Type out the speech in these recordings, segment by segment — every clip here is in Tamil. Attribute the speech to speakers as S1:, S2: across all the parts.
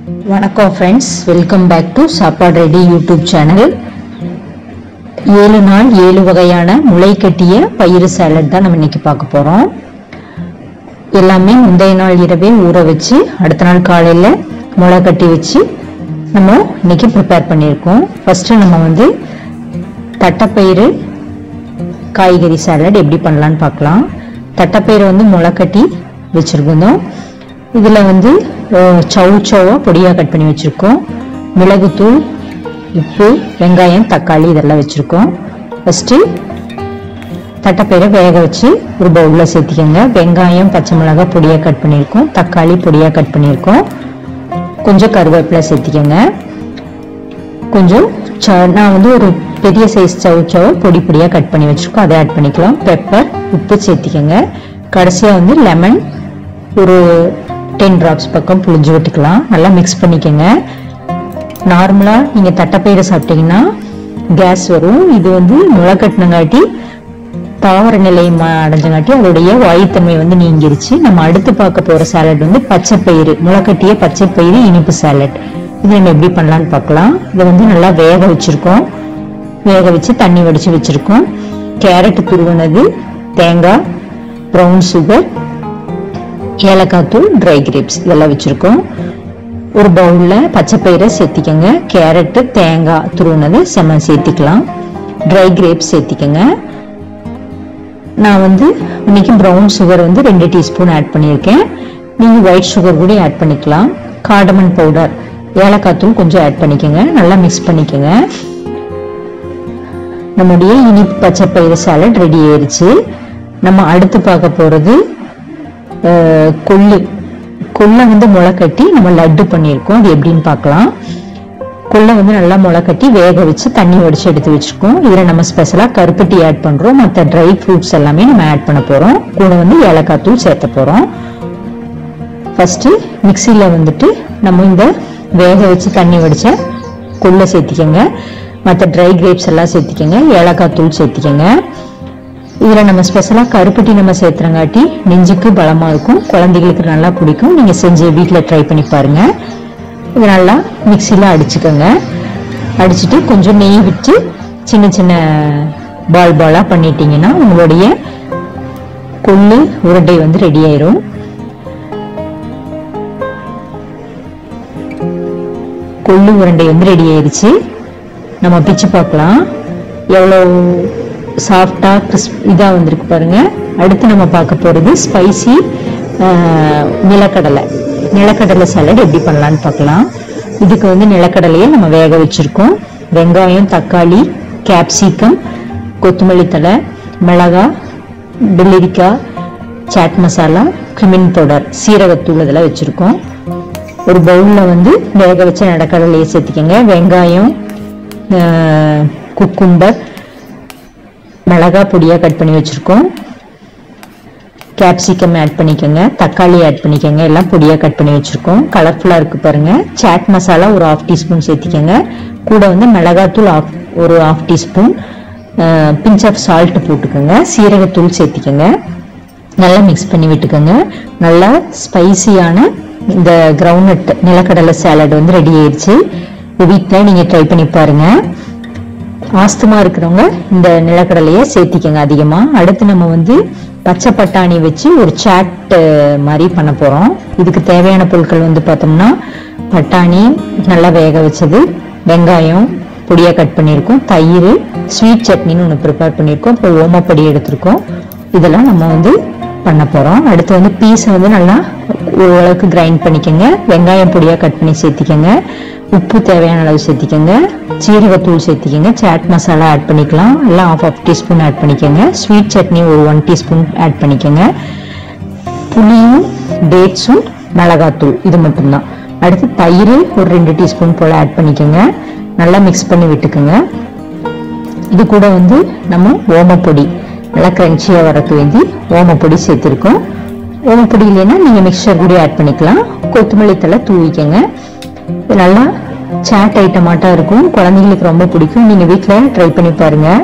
S1: வணக்கம் friends welcome back to Sappadu ready YouTube channel ஏழு நாள் ஏழு வகையான முளை கட்டிய பயிறு சாலட் தான் நம்ம இன்னைக்கு பார்க்க போகிறோம் எல்லாமே முந்தைய நாள் இரவே ஊற வச்சு அடுத்த நாள் காலையில் முளை கட்டி வச்சு நம்ம இன்னைக்கு ப்ரிப்பேர் பண்ணியிருக்கோம் ஃபஸ்ட்டு நம்ம வந்து தட்டைப்பயிறு காய்கறி சாலட் எப்படி பண்ணலான்னு பார்க்கலாம் தட்டைப்பயிறு வந்து முளை கட்டி வச்சுருக்கோம் இதில் வந்து அஹ், சவு சவா பொடியாக கட் பண்ணி வச்சுருக்கோம் மிளகுத்தூள் உப்பு வெங்காயம் தக்காளி இதெல்லாம் வச்சுருக்கோம் ஃபஸ்ட்டு தட்டைப்பயிரை வேக வச்சு ஒரு பவுலில் சேர்த்திக்கோங்க வெங்காயம் பச்சை மிளகாய் பொடியாக கட் பண்ணியிருக்கோம் தக்காளி பொடியாக கட் பண்ணியிருக்கோம் கொஞ்சம் கருவேப்பிலை சேர்த்திக்கோங்க கொஞ்சம் ச- நான் வந்து ஒரு பெரிய சைஸ் சவுச்சவை பொடி பொடியாக கட் பண்ணி வச்சுருக்கோம் அதை ஆட் பண்ணிக்கலாம் பெப்பர் உப்பு சேர்த்திக்கோங்க கடைசியாக வந்து லெமன் ஒரு டென் ட்ராப்ஸ் பக்கம் புளிஞ்சு விட்டுக்கலாம் நல்லா மிக்ஸ் பண்ணிக்கோங்க நார்மலாக நீங்கள் தட்டைப்பயிறு சாப்பிட்டீங்கன்னா கேஸ் வரும் இது வந்து முளைக்கட்டினங்காட்டி தாவர நிலை ம- அடைஞ்சங்காட்டி அதோடைய வாயுத்தன்மை வந்து நீங்கிருச்சு நம்ம அடுத்து பார்க்க போற சாலட் வந்து பச்சை பயிறு முளைக்கட்டிய பச்சை பயிறு இனிப்பு சாலட் இது நம்ம எப்படி பண்ணலாம்னு பார்க்கலாம் இதை வந்து நல்லா வேக வச்சிருக்கோம் வேக வச்சு தண்ணி வடிச்சு வச்சிருக்கோம் கேரட் துருவனது தேங்காய் ப்ரௌன் சுகர் ஏலக்காய் தூள் ட்ரை கிரேப்ஸ் இதெல்லாம் வச்சிருக்கோம் ஒரு பவுல்ல பச்சை பயிரை சேர்த்திக்கோங்க கேரட்டு தேங்காய் துருவனது செம்ம சேர்த்திக்கலாம் ட்ரை கிரேப்ஸ் சேர்த்திக்கோங்க நான் வந்து இன்னைக்கு ப்ரௌன் சுகர் வந்து ரெண்டு டீஸ்பூன் ஆட் பண்ணியிருக்கேன் நீங்கள் ஒயிட் சுகர் கூட ஆட் பண்ணிக்கலாம் கார்டமன் பவுடர் ஏலக்காய் தூள் கொஞ்சம் ஆட் பண்ணிக்கோங்க நல்லா மிக்ஸ் பண்ணிக்கோங்க நம்முடைய இனிப்பு பச்சை பயிறு சாலட் ரெடி ஆயிருச்சு நம்ம அடுத்து பார்க்க போகிறது கொள்ளு கொள்ளை வந்து முளை கட்டி நம்ம லட்டு பண்ணியிருக்கோம் அது எப்படின்னு பார்க்கலாம் கொள்ளை வந்து நல்லா முளை கட்டி வேக வச்சு தண்ணி வடிச்சு எடுத்து வச்சிருக்கோம் இதில் நம்ம ஸ்பெஷலாக கருப்பட்டி ஆட் பண்ணுறோம் மற்ற ட்ரை ஃப்ரூட்ஸ் எல்லாமே நம்ம ஆட் பண்ண போகிறோம் கூட வந்து ஏலக்காய் தூள் சேர்த்த போகிறோம் ஃபஸ்ட்டு மிக்சியில் வந்துட்டு நம்ம இந்த வேக வச்சு தண்ணி வடித்த கொள்ளை சேர்த்திக்கோங்க மற்ற ட்ரை கிரேப்ஸ் எல்லாம் சேர்த்திக்கோங்க ஏலக்காய் தூள் சேர்த்திக்கோங்க இதில் நம்ம ஸ்பெஷலாக கருப்பட்டி நம்ம சேர்த்துறங்காட்டி நெஞ்சுக்கு பலமாக இருக்கும் குழந்தைகளுக்கு நல்லா பிடிக்கும் நீங்கள் செஞ்சு வீட்டில் ட்ரை பண்ணி பாருங்கள் இது நல்லா மிக்சியில் அடிச்சுக்கோங்க அடிச்சுட்டு கொஞ்சம் நெய் விட்டு சின்ன சின்ன பால் பாலாக பண்ணிட்டீங்கன்னா உங்களுடைய கொள்ளு உருண்டை வந்து ரெடி ஆயிரும் கொள்ளு உருண்டை வந்து ரெடி ஆயிருச்சு நம்ம பிச்சு பார்க்கலாம் எவ்வளோ சாஃப்டாக கிறிஸ்ப் இதாக வந்திருக்கு பாருங்க அடுத்து நம்ம பார்க்க போகிறது ஸ்பைசி நிலக்கடலை நிலக்கடலை சாலட் எப்படி பண்ணலான்னு பார்க்கலாம் இதுக்கு வந்து நிலக்கடலையை நம்ம வேக வச்சுருக்கோம் வெங்காயம் தக்காளி கேப்சிகம் கொத்தமல்லி தழை மிளகாய் வெள்ளரிக்காய் சாட் மசாலா கிமின் பவுடர் சீரகத்தூள் இதெல்லாம் வச்சுருக்கோம் ஒரு பவுலில் வந்து வேக வச்ச நடக்கடலையை சேர்த்திக்கோங்க வெங்காயம் குக்கும்பர் மிளகா பொடியாக கட் பண்ணி வச்சுருக்கோம் கேப்சிகம் ஆட் பண்ணிக்கோங்க தக்காளி ஆட் பண்ணிக்கோங்க எல்லாம் பொடியாக கட் பண்ணி வச்சுருக்கோம் கலர்ஃபுல்லாக இருக்குது பாருங்கள் சாட் மசாலா ஒரு ஆஃப் டீஸ்பூன் சேர்த்திக்கோங்க கூட வந்து மிளகாத்தூள் ஆஃப் ஒரு half teaspoon pinch of salt போட்டுக்கோங்க சீரகத்தூள் சேர்த்திக்கோங்க நல்லா மிக்ஸ் பண்ணி விட்டுக்கோங்க நல்லா ஸ்பைசியான இந்த கிரவுண்ட்நட் நிலக்கடலை சாலட் வந்து ரெடி ஆயிடுச்சு வீட்டில் நீங்கள் ட்ரை பண்ணி பாருங்க ஆஸ்துமா இருக்கிறவங்க இந்த நிலக்கடலையை சேர்த்திக்கங்க அதிகமாக அடுத்து நம்ம வந்து பச்சை பட்டாணி வச்சு ஒரு சாட் மாதிரி பண்ண போகிறோம் இதுக்கு தேவையான பொருட்கள் வந்து பார்த்தோம்னா பட்டாணி நல்லா வேக வச்சது வெங்காயம் பொடியாக கட் பண்ணியிருக்கோம் தயிர் ஸ்வீட் சட்னின்னு ஒன்று ப்ரிப்பேர் பண்ணியிருக்கோம் அப்புறம் ஓமப்பொடி எடுத்திருக்கோம் இதெல்லாம் நம்ம வந்து பண்ண போகிறோம் அடுத்து வந்து பீஸை வந்து நல்லா ஓரளவுக்கு கிரைண்ட் பண்ணிக்கோங்க வெங்காயம் பொடியாக கட் பண்ணி சேர்த்திக்கோங்க உப்பு தேவையான அளவு சேர்த்திக்கோங்க சீரகத்தூள் சேர்த்திக்கோங்க சாட் மசாலா ஆட் பண்ணிக்கலாம் எல்லாம் ஆஃப் ஆஃப் டீஸ்பூன் ஆட் பண்ணிக்கோங்க ஸ்வீட் சட்னி ஒரு ஒன் டீஸ்பூன் ஆட் பண்ணிக்கோங்க புளியும் டேட்ஸும் மிளகாத்தூள் இது மட்டும்தான் அடுத்து தயிர் ஒரு ரெண்டு டீஸ்பூன் போல் ஆட் பண்ணிக்கோங்க நல்லா மிக்ஸ் பண்ணி விட்டுக்கோங்க இது கூட வந்து நம்ம ஓமப்பொடி நல்லா கிரன்ச்சியாக வரக்கு வேண்டி ஓமப்பொடி சேர்த்துருக்கோம் ஓமப்பொடி இல்லைன்னா நீங்கள் மிக்சர் கூட ஆட் பண்ணிக்கலாம் கொத்தமல்லி தலை தூவிக்கங்க இது நல்லா சாட் ஐட்டமாட்டாக இருக்கும் குழந்தைங்களுக்கு ரொம்ப பிடிக்கும் நீங்கள் வீட்டில் ட்ரை பண்ணி பாருங்கள்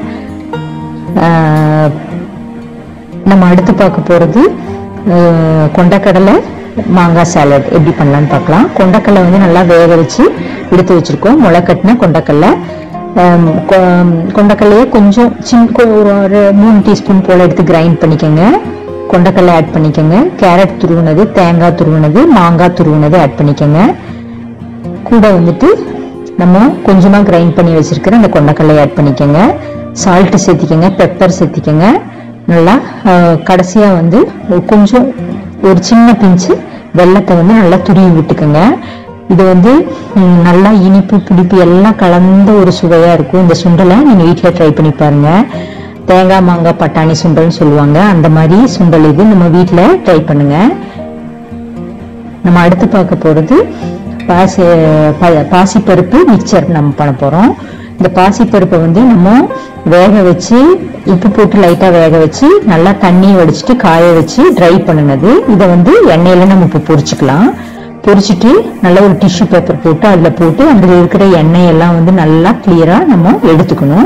S1: நம்ம அடுத்து பார்க்க போகிறது கொண்டக்கடலை மாங்காய் சாலட் எப்படி பண்ணலாம்னு பார்க்கலாம் கொண்டக்கடலை வந்து நல்லா வேக வச்சு எடுத்து வச்சிருக்கோம் முளை கட்டின கொண்டக்கடலை ஆம், கொ- கொண்டக்கடலையே கொஞ்சம் சின்ன கொ- ஒரு ஒரு மூணு டீஸ்பூன் போல எடுத்து கிரைண்ட் பண்ணிக்கோங்க கொண்டக்கடலை ஆட் பண்ணிக்கோங்க கேரட் துருவினது தேங்காய் துருவினது மாங்காய் துருவினது ஆட் பண்ணிக்கோங்க கூட வந்துட்டு நம்ம கொஞ்சமாக கிரைண்ட் பண்ணி வச்சிருக்கிற அந்த கொண்டக்கடலை ஆட் பண்ணிக்கோங்க சால்ட்டு சேர்த்திக்கோங்க பெப்பர் சேர்த்திக்கோங்க நல்லா கடைசியாக வந்து ஒரு கொஞ்சம் ஒரு சின்ன பிஞ்சு வெள்ளத்தை வந்து நல்லா துருவி விட்டுக்கோங்க இது வந்து ம், நல்லா இனிப்பு புளிப்பு எல்லாம் கலந்த ஒரு சுவையாக இருக்கும் இந்த சுண்டலை நீங்கள் வீட்டில் ட்ரை பண்ணி பாருங்க தேங்காய் மாங்காய் பட்டாணி சுண்டல்னு சொல்லுவாங்க அந்த மாதிரி சுண்டல் இது நம்ம வீட்டில் ட்ரை பண்ணுங்க நம்ம அடுத்து பார்க்க போகிறது பாசி ப- பாசிப்பருப்பு மிக்சர் நம்ம பண்ண போகிறோம் இந்த பாசிப்பருப்பை வந்து நம்ம வேக வச்சு உப்பு போட்டு லைட்டாக வேக வச்சு நல்லா தண்ணி வடிச்சிட்டு காய வச்சு ட்ரை பண்ணுனது இதை வந்து எண்ணெயில் நம்ம இப்போ பொரிச்சுக்கலாம் பொரிச்சிட்டு நல்ல ஒரு டிஷ்யூ பேப்பர் போட்டு அதில் போட்டு அதில் இருக்கிற எண்ணெய் எல்லாம் வந்து நல்லா கிளியராக நம்ம எடுத்துக்கணும்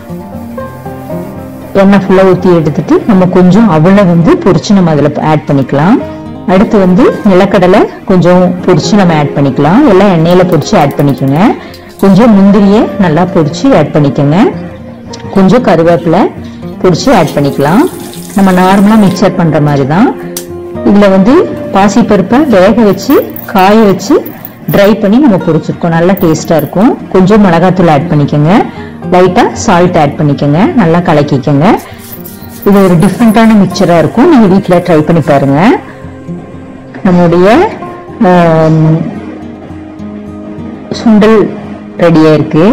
S1: எண்ணெய் ஃபுல்லாக ஊற்றி எடுத்துட்டு நம்ம கொஞ்சம் அவலை வந்து பொரிச்சு நம்ம அதில் ஆட் பண்ணிக்கலாம் அடுத்து வந்து நிலக்கடலை கொஞ்சம் பொரிச்சு நம்ம ஆட் பண்ணிக்கலாம் எல்லாம் எண்ணெயில் பொரிச்சு ஆட் பண்ணிக்கோங்க கொஞ்சம் முந்திரியை நல்லா பொரிச்சு ஆட் பண்ணிக்கோங்க கொஞ்சம் கருவேப்பிலை பொரிச்சு ஆட் பண்ணிக்கலாம் நம்ம நார்மலாக மிக்சர் பண்ணுற மாதிரி தான் இதில் வந்து பாசிப்பருப்பை வேக வச்சு காய வச்சு ட்ரை பண்ணி நம்ம பொரிச்சிருக்கோம் நல்லா டேஸ்ட்டாக இருக்கும் கொஞ்சம் மிளகாத்தூள் ஆட் பண்ணிக்கோங்க லைட்டாக சால்ட் ஆட் பண்ணிக்கோங்க நல்லா கலக்கிக்கோங்க இது ஒரு டிஃப்ரெண்ட்டான மிக்சராக இருக்கும் நீங்கள் வீட்டில் ட்ரை பண்ணி பாருங்க நம்முடைய ஆம், சுண்டல் ரெடியாக இருக்கு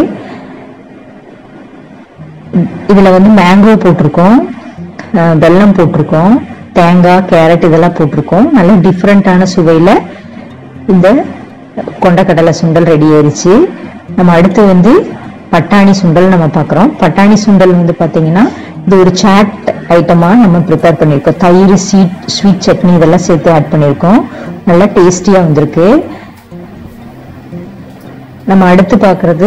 S1: இதில் வந்து மேங்கோ போட்டிருக்கோம் அஹ், வெல்லம் போட்டிருக்கோம் தேங்காய் கேரட் இதெல்லாம் போட்டிருக்கோம் நல்ல டிஃப்ரெண்ட்டான சுவையில் இந்த கொண்டக்கடலை சுண்டல் ரெடி ஆயிருச்சு நம்ம அடுத்து வந்து பட்டாணி சுண்டல் நம்ம பார்க்குறோம் பட்டாணி சுண்டல் வந்து பார்த்தீங்கன்னா இது ஒரு சாட் ஐட்டமாக நம்ம ப்ரிப்பேர் பண்ணியிருக்கோம் தயிர் ஸ்வீட் ஸ்வீட் சட்னி இதெல்லாம் சேர்த்து ஆட் பண்ணியிருக்கோம் நல்லா டேஸ்டியாக வந்திருக்கு நம்ம அடுத்து பார்க்குறது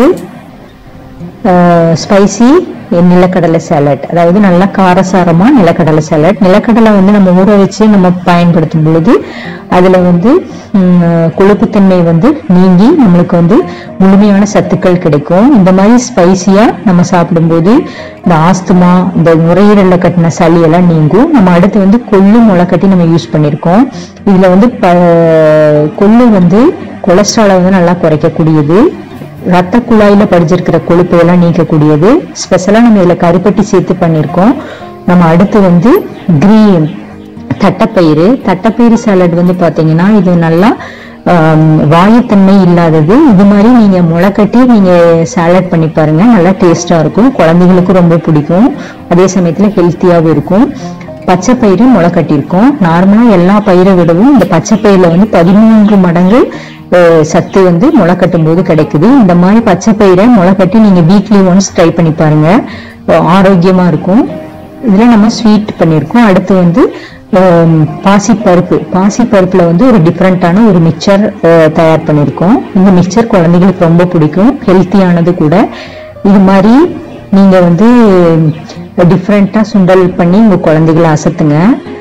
S1: ஸ்பைசி நிலக்கடலை சாலட் அதாவது நல்லா காரசாரமா நிலக்கடலை சாலட் நிலக்கடலை வந்து நம்ம ஊற வச்சு நம்ம பயன்படுத்தும் பொழுது அதுல வந்து ம், கொழுப்புத்தன்மை வந்து நீங்கி நம்மளுக்கு வந்து முழுமையான சத்துக்கள் கிடைக்கும் இந்த மாதிரி ஸ்பைசியா நம்ம சாப்பிடும்போது இந்த ஆஸ்துமா இந்த நுரையீரல்ல கட்டின சளி எல்லாம் நீங்கும் நம்ம அடுத்து வந்து கொள்ளு முளை கட்டி நம்ம யூஸ் பண்ணியிருக்கோம் இதுல வந்து ப கொள்ளு வந்து கொலஸ்ட்ராலை வந்து நல்லா குறைக்கக்கூடியது ரத்த குழாயில படிஞ்சிருக்கிற கொழுப்பை எல்லாம் நீக்கக்கூடியது ஸ்பெஷலா நம்ம இதுல கருப்பட்டி சேர்த்து பண்ணியிருக்கோம் நம்ம அடுத்து வந்து கிரீன் தட்டைப்பயிறு தட்டைப்பயிறு சாலட் வந்து பாத்தீங்கன்னா இது நல்லா ஆம், வாயுத்தன்மை இல்லாதது இது மாதிரி நீங்க முளைக்கட்டி நீங்க சாலட் பண்ணி பாருங்க நல்லா டேஸ்டா இருக்கும் குழந்தைகளுக்கும் ரொம்ப பிடிக்கும் அதே சமயத்துல ஹெல்த்தியாகவும் இருக்கும் பச்சை பயிறு முளை கட்டியிருக்கோம் நார்மலா எல்லா பயிரை விடவும் இந்த பச்சை பயிரில் வந்து பதிமூன்று மடங்கு அஹ், சத்து வந்து முளை கட்டும் போது கிடைக்குது இந்த மாதிரி பச்சை பயிரை முளை கட்டி நீங்க வீக்லி ஒன்ஸ் ட்ரை பண்ணி பாருங்க அஹ், ஆரோக்கியமா இருக்கும் இதுல நம்ம ஸ்வீட் பண்ணியிருக்கோம் அடுத்து வந்து ஆம், பாசிப்பருப்பு பாசிப்பருப்புல வந்து ஒரு டிஃப்ரெண்ட்டான ஒரு மிக்சர் தயார் பண்ணியிருக்கோம் இந்த மிக்சர் குழந்தைகளுக்கு ரொம்ப பிடிக்கும் ஹெல்த்தியானது கூட இது மாதிரி நீங்க வந்து டிஃப்ரெண்டா சுண்டல் பண்ணி உங்க குழந்தைகளை அசத்துங்க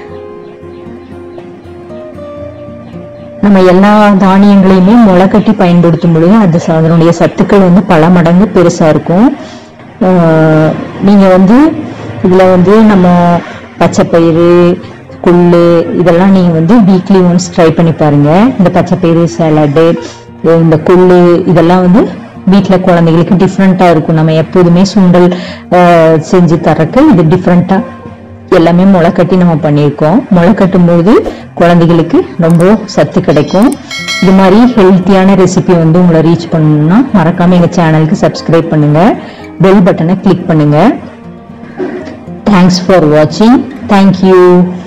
S1: நம்ம எல்லா தானியங்களையுமே முளை கட்டி பயன்படுத்தும் பொழுது அது ச- அதனுடைய சத்துக்கள் வந்து பல மடங்கு பெருசா இருக்கும் ஆஹ் நீங்க வந்து இதுல வந்து நம்ம பச்சைப்பயிறு கொள்ளு இதெல்லாம் நீங்க வந்து வீக்லி ஒன்ஸ் ட்ரை பண்ணி பாருங்க இந்த பச்சைப்பயிறு சாலடு இந்த கொள்ளு இதெல்லாம் வந்து வீட்டில் குழந்தைகளுக்கு டிஃப்ரெண்ட்டாக இருக்கும் நம்ம எப்போதுமே சுண்டல் ஆஹ் செஞ்சு தரக்கு இது டிஃப்ரெண்ட்டாக எல்லாமே முளை கட்டி நம்ம பண்ணியிருக்கோம் முளை கட்டும்போது குழந்தைகளுக்கு ரொம்ப சத்து கிடைக்கும் இது மாதிரி ஹெல்த்தியான ரெசிபி வந்து உங்களை ரீச் பண்ணணும்னா மறக்காம எங்க சேனலுக்கு சப்ஸ்கிரைப் பண்ணுங்க பெல் பட்டனை கிளிக் பண்ணுங்க தேங்க்ஸ் ஃபார் வாட்சிங் தேங்க்யூ